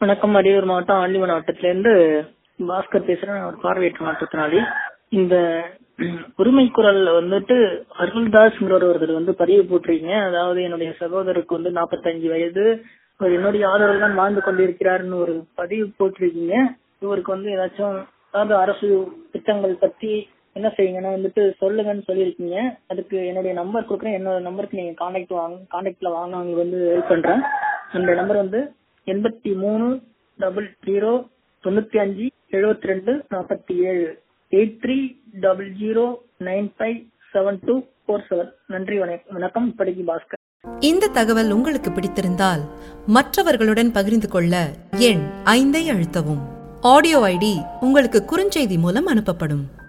வணக்கம் அரியலூர் மாவட்டம் ஆண்டிமன் மாவட்டத்திலேருந்து பாஸ்கர் பேசுறேன் நான் ஒரு பார்வையற்ற மாற்றுத்திறனாளி இந்த உரிமை குரல் வந்துட்டு அருள்தாஸ்ங்கிற ஒருத்தர் வந்து பதிவு போட்டிருக்கீங்க அதாவது என்னுடைய சகோதரருக்கு வந்து 45 வயது அவர் என்னுடைய ஆதரவு தான் வாழ்ந்து கொண்டிருக்கிறார்னு ஒரு பதிவு போட்டிருக்கீங்க இவருக்கு வந்து ஏதாச்சும் அதாவது அரசு திட்டங்கள் பத்தி என்ன செய்யுங்கன்னா வந்துட்டு சொல்லுங்கன்னு சொல்லியிருக்கீங்க அதுக்கு என்னுடைய நம்பர் கொடுக்குறேன் என்னோட நம்பருக்கு நீங்க கான்டாக்ட் வாங்க கான்டாக்ட்ல வாங்க உங்களுக்கு வந்து ஹெல்ப் பண்றேன் என்னுடைய நம்பர் வந்து எண்பத்தி மூணு டபுள் ஜீரோ தொண்ணூத்தி அஞ்சு எழுபத்தி ரெண்டு நாற்பத்தி ஏழு eight three double zero nine five seven two four seven நன்றி வணக்கம் வணக்கம் இப்படிக்கு பாஸ்கர் இந்த தகவல் உங்களுக்கு பிடித்திருந்தால் மற்றவர்களுடன் பகிர்ந்து கொள்ள எண் ஐந்தை அழுத்தவும் ஆடியோ ஐடி உங்களுக்கு குறுஞ்செய்தி மூலம் அனுப்பப்படும்